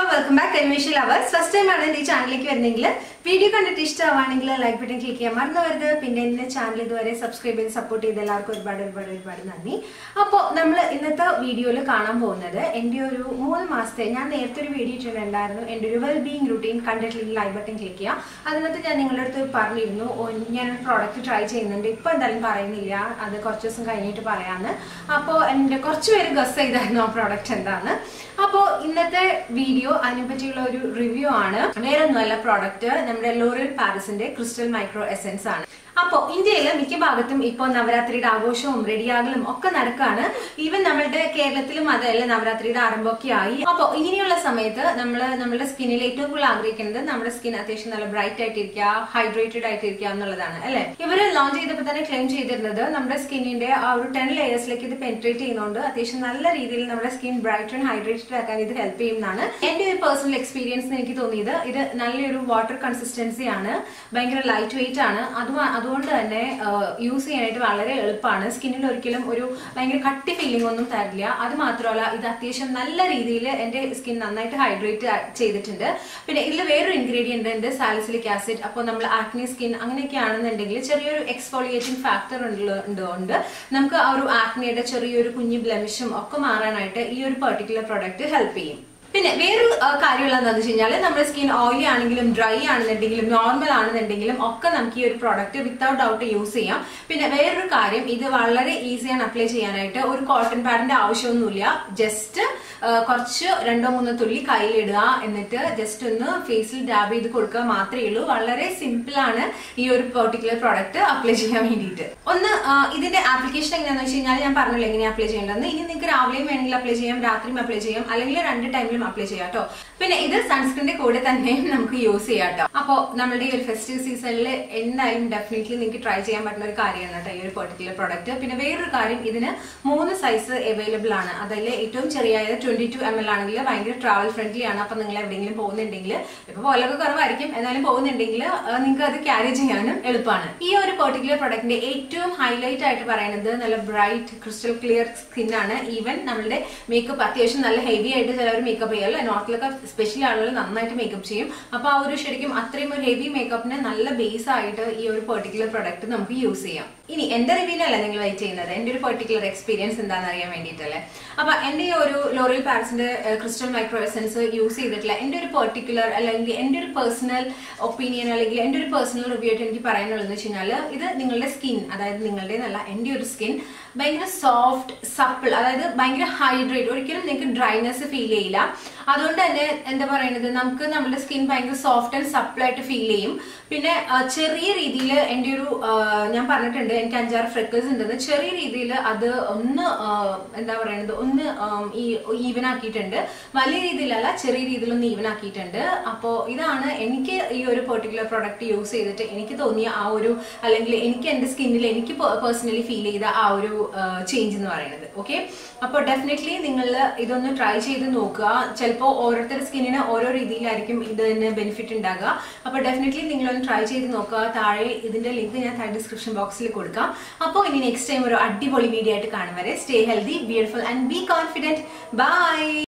welcome back animation lovers first time ആണ് ഈ ചാനലിലേക്ക് വരുന്നെങ്കിൽ വീഡിയോ കണ്ടിട്ട് ഇഷ്ടമാണെങ്കിൽ ലൈക്ക് ബട്ടൺ ക്ലിക്ക് ചെയ്യാൻ മറന്നു വരുത് പിന്നെ എന്റെ ചാനൽ ഇതുവരെ സബ്സ്ക്രൈബ് ചെയ്ത് സപ്പോർട്ട് ചെയ്ത് എല്ലാവർക്കും ഒരുപാട് ഒരുപാട് ഒരുപാട് നന്ദി അപ്പോൾ നമ്മൾ ഇന്നത്തെ വീഡിയോയിൽ കാണാൻ പോകുന്നത് എൻ്റെ ഒരു മൂന്ന് മാസത്തെ ഞാൻ നേരത്തെ ഒരു വീഡിയോ ഇട്ടിട്ടുണ്ടായിരുന്നു എൻ്റെ ഒരു വെൽ ബീങ് റുട്ടീൻ കണ്ടിട്ടില്ലെങ്കിൽ ലൈക്ക് ബട്ടൺ ക്ലിക്ക് ചെയ്യുക അതിനകത്ത് ഞാൻ നിങ്ങളുടെ അടുത്ത് പറഞ്ഞിരുന്നു ഓ, ഞാനൊരു പ്രോഡക്റ്റ് ട്രൈ ചെയ്യുന്നുണ്ട് ഇപ്പൊ എന്തായാലും പറയുന്നില്ല അത് കുറച്ച് ദിവസം കഴിഞ്ഞിട്ട് പറയാന്ന് അപ്പോൾ എൻ്റെ കുറച്ച് പേര് ഗസ് ചെയ്തായിരുന്നു ആ പ്രോഡക്റ്റ് എന്താന്ന് അപ്പോൾ ഇന്നത്തെ വീഡിയോ അതിനെ പറ്റിയുള്ള ഒരു റിവ്യൂ ആണ് വേറെ ഒന്നുമല്ല പ്രോഡക്റ്റ് നമ്മുടെ ലോറിയൽ പാരിസിന്റെ ക്രിസ്റ്റൽ മൈക്രോ എസെൻസ് ആണ് അപ്പോൾ ഇന്ത്യയിൽ മിക്ക ഭാഗത്തും ഇപ്പോൾ നവരാത്രിയുടെ ആഘോഷവും റെഡിയാകലും ഒക്കെ നടക്കാണ് ഈവൻ നമ്മളുടെ കേരളത്തിലും അതല്ല നവരാത്രിയുടെ ആരംഭമൊക്കെ ആയി അപ്പോൾ ഇങ്ങനെയുള്ള സമയത്ത് നമ്മൾ നമ്മുടെ സ്കിന്നിൽ ഏറ്റവും കൂടുതൽ ആഗ്രഹിക്കുന്നത് നമ്മുടെ സ്കിൻ അത്യാവശ്യം നല്ല ബ്രൈറ്റ് ആയിട്ടിരിക്കുക ഹൈഡ്രേറ്റഡ് ആയിട്ടിരിക്കുക എന്നുള്ളതാണ് അല്ലെ ഇവര് ലോഞ്ച് ചെയ്തപ്പോൾ തന്നെ ക്ലെയിം ചെയ്തിരുന്നത് നമ്മുടെ സ്കിന്നിന്റെ ആ ഒരു ടെൻ ലെയേഴ്സിലേക്ക് ഇത് പെൻട്രേറ്റ് ചെയ്യുന്നതുകൊണ്ട് അത്യാവശ്യം നല്ല രീതിയിൽ നമ്മുടെ സ്കിൻ ബ്രൈറ്റ് ആൻഡ് ഹൈഡ്രേറ്റഡ് ആക്കാൻ ഇത് ഹെൽപ്പ് ചെയ്യുന്നതാണ് എന്റെ ഒരു പേഴ്സണൽ എക്സ്പീരിയൻസ് എനിക്ക് തോന്നിയത് ഇത് നല്ലൊരു വാട്ടർ കൺസിസ്റ്റൻസി ആണ് ഭയങ്കര ലൈറ്റ് വെയിറ്റ് ആണ് അതും അതുകൊണ്ട് തന്നെ യൂസ് ചെയ്യാനായിട്ട് വളരെ എളുപ്പമാണ് സ്കിന്നിൽ ഒരിക്കലും ഒരു ഭയങ്കര കട്ടി ഫീലിംഗ് ഒന്നും തരില്ല അത് മാത്രമല്ല ഇത് അത്യാവശ്യം നല്ല രീതിയിൽ എന്റെ സ്കിൻ നന്നായിട്ട് ഹൈഡ്രേറ്റ് ചെയ്തിട്ടുണ്ട് പിന്നെ ഇതിൽ വേറൊരു ഇൻഗ്രീഡിയന്റ് ഉണ്ട് സാലിസിലിക് ആസിഡ് അപ്പോൾ നമ്മൾ ആക്നി സ്കിൻ അങ്ങനെയൊക്കെ ആണെന്നുണ്ടെങ്കിൽ ചെറിയൊരു എക്സ്ഫോളിയേറ്റിംഗ് ഫാക്ടർ ഉള്ളതുകൊണ്ട് നമുക്ക് ആ ഒരു ആക്നിയുടെ ചെറിയൊരു കുഞ്ഞു ബ്ലെമിഷും ഒക്കെ മാറാനായിട്ട് ഈ ഒരു പെർട്ടിക്കുലർ പ്രൊഡക്റ്റ് ഹെൽപ്പ് ചെയ്യും പിന്നെ വേറൊരു ആ, കാര്യമുള്ള എന്താണെന്ന് വെച്ച് കഴിഞ്ഞാൽ നമ്മുടെ സ്കിൻ ഓയിലി ആണെങ്കിലും ഡ്രൈ ആണെന്നുണ്ടെങ്കിലും നോർമൽ ആണെന്നുണ്ടെങ്കിലും ഒക്കെ നമുക്ക് ഈ ഒരു പ്രോഡക്റ്റ് വിത്തൗട്ട് ഡൗട്ട് യൂസ് ചെയ്യാം പിന്നെ വേറൊരു കാര്യം ഇത് വളരെ ഈസിയാണ് അപ്ലൈ ചെയ്യാനായിട്ട് ഒരു കോട്ടൺ പാഡിന്റെ ആവശ്യമൊന്നുമില്ല ജസ്റ്റ് കുറച്ച് രണ്ടോ മൂന്നോ തുള്ളി കയ്യിലിടുക എന്നിട്ട് ജസ്റ്റ് ഒന്ന് ഫേസിൽ ഡാബ് ചെയ്ത് കൊടുക്കുക മാത്രമേ ഉള്ളൂ വളരെ സിമ്പിൾ ആണ് ഈ ഒരു പെർട്ടിക്കുലർ പ്രോഡക്റ്റ് അപ്ലൈ ചെയ്യാൻ വേണ്ടിയിട്ട് ഒന്ന് ആ, ഇതിന്റെ ആപ്ലിക്കേഷൻ എങ്ങനെയാണെന്ന് വെച്ച് കഴിഞ്ഞാൽ ഞാൻ പറഞ്ഞില്ല എങ്ങനെ അപ്ലൈ ചെയ്യേണ്ടതെന്ന് ഇനി നിങ്ങൾക്ക് രാവിലെയും വേണമെങ്കിൽ അപ്ലൈ ചെയ്യാം രാത്രിയും അപ്ലൈ ചെയ്യാം അല്ലെങ്കിൽ രണ്ട് ടൈമിലും അപ്ലൈ ചെയ്യാം കേട്ടോ പിന്നെ ഇത് സൺസ്ക്രീന്റെ കൂടെ തന്നെ നമുക്ക് യൂസ് ചെയ്യാം കേട്ടോ അപ്പോൾ നമ്മുടെ ഈ ഒരു ഫെസ്റ്റീവ് സീസണിൽ എന്തായാലും ഡെഫിനറ്റ്ലി നിങ്ങൾക്ക് ട്രൈ ചെയ്യാൻ പറ്റുന്ന ഒരു കാര്യമാണ് കേട്ടോ ഈ ഒരു പെർട്ടിക്കുലർ പ്രോഡക്റ്റ് പിന്നെ വേറൊരു കാര്യം ഇതിന് മൂന്ന് സൈസ് അവൈലബിൾ ആണ് അതിൽ ഏറ്റവും ചെറിയ ട്വന്റി ടു എം എൽ ആണെങ്കിൽ ഭയങ്കര ട്രാവൽ ഫ്രണ്ട്ലി ആണ് അപ്പൊ നിങ്ങൾ എവിടെയെങ്കിലും പോകുന്നുണ്ടെങ്കിൽ ഇപ്പൊ പോലൊക്കെ കുറവായിരിക്കും എന്നാലും പോകുന്നുണ്ടെങ്കിൽ നിങ്ങൾക്ക് അത് ക്യാരി ചെയ്യാനും എളുപ്പമാണ് ഈ ഒരു പെർട്ടിക്കുലർ പ്രൊഡക്റ്റിന്റെ ഏറ്റവും ഹൈലൈറ്റ് ആയിട്ട് പറയുന്നത് നല്ല ബ്രൈറ്റ് ക്രിസ്റ്റൽ ക്ലിയർ സ്കിൻ ആണ് ഈവൻ നമ്മളുടെ മേക്കപ്പ് അത്യാവശ്യം നല്ല ഹെവി ആയിട്ട് ചിലവർ മേക്കപ്പ് ചെയ്യല്ലോ നോർത്തിലൊക്കെ സ്പെഷ്യൽ ആളുകൾ നന്നായിട്ട് മേക്കപ്പ് ചെയ്യും അപ്പൊ ആ ഒരു ശരിക്കും അത്രയും ഒരു ഹെവി മേക്കപ്പിന് നല്ല ബേസ് ആയിട്ട് ഈ ഒരു പെർട്ടിക്കുലർ പ്രൊഡക്റ്റ് നമുക്ക് യൂസ് ചെയ്യാം ഇനി എന്റെ റിവ്യൂലല്ല നിങ്ങൾ വെയിറ്റ് ചെയ്യുന്നത് എന്റെ ഒരു പെർട്ടിക്കുലർ എക്സ്പീരിയൻസ് എന്താണെന്ന് അറിയാൻ വേണ്ടിയിട്ടല്ലേ അപ്പൊ എന്റെ ഈ ഒരു ലോറിയൽ പാരസിന്റെ ക്രിസ്റ്റൽ മൈക്രോ എസൻസ് യൂസ് ചെയ്തിട്ടില്ല എന്റെ ഒരു പെർട്ടിക്കുലർ അല്ലെങ്കിൽ എന്റെ ഒരു പേഴ്സണൽ ഒപ്പീനിയൻ അല്ലെങ്കിൽ എന്റെ ഒരു പേഴ്സണൽ റിവ്യൂ ആയിട്ട് എനിക്ക് പറയാനുള്ളതെന്ന് വെച്ച് കഴിഞ്ഞാൽ ഇത് നിങ്ങളുടെ സ്കിൻ അതായത് നിങ്ങളുടെ നല്ല എന്റെ ഒരു സ്കിൻ ഭയങ്കര സോഫ്റ്റ് സപ്പിൾ അതായത് ഭയങ്കര ഹൈഡ്രേറ്റ് ഒരിക്കലും നിങ്ങൾക്ക് ഡ്രൈനെസ് ഫീൽ ചെയ്യില്ല അതുകൊണ്ട് തന്നെ എന്താ പറയുന്നത് നമുക്ക് നമ്മുടെ സ്കിൻ ഭയങ്കര സോഫ്റ്റ് ആൻഡ് സപ്പിൾ ആയിട്ട് ഫീൽ ചെയ്യും പിന്നെ ആ, ചെറിയ രീതിയിൽ എൻ്റെ ഒരു ആ, ഞാൻ പറഞ്ഞിട്ടുണ്ട് എനിക്ക് അഞ്ചാറ് ഫ്രെക്കിൾസ് ഉണ്ടെന്ന് ചെറിയ രീതിയിൽ അത് ഒന്ന് ആ, എന്താ പറയുന്നത് ഒന്ന് ആം, ഈ ഈവൻ ആക്കിയിട്ടുണ്ട് വലിയ രീതിയിലല്ല ചെറിയ രീതിയിൽ ഒന്ന് ഈവൻ ആക്കിയിട്ടുണ്ട് അപ്പോൾ ഇതാണ് എനിക്ക് ഈ ഒരു പെർട്ടിക്കുലർ പ്രൊഡക്റ്റ് യൂസ് ചെയ്തിട്ട് എനിക്ക് തോന്നിയ ആ ഒരു അല്ലെങ്കിൽ എനിക്ക് എൻ്റെ സ്കിന്നിൽ എനിക്ക് പേഴ്സണലി ഫീൽ ചെയ്ത ആ ഒരു ചേഞ്ച് എന്ന് പറയുന്നത് ഓക്കെ അപ്പോൾ ഡെഫിനറ്റ്ലി നിങ്ങൾ ഇതൊന്ന് ട്രൈ ചെയ്ത് നോക്കുക ചിലപ്പോൾ ഓരോരുത്തരുടെ സ്കിന്നിന് ഓരോ രീതിയിലായിരിക്കും ഇതിന് ബെനിഫിറ്റ് ഉണ്ടാകുക അപ്പോൾ ഡെഫിനറ്റ്ലി നിങ്ങളൊന്ന് ട്രൈ ചെയ്ത് നോക്കുക താഴെ ഇതിന്റെ ലിങ്ക് ഞാൻ താഴെ ഡിസ്ക്രിപ്ഷൻ ബോക്സിൽ കൊടുക്കാം അപ്പോൾ ഇനി നെക്സ്റ്റ് ടൈം ഒരു അടിപൊളി വീഡിയോ ആയിട്ട് കാണും വരെ stay healthy beautiful and be confident by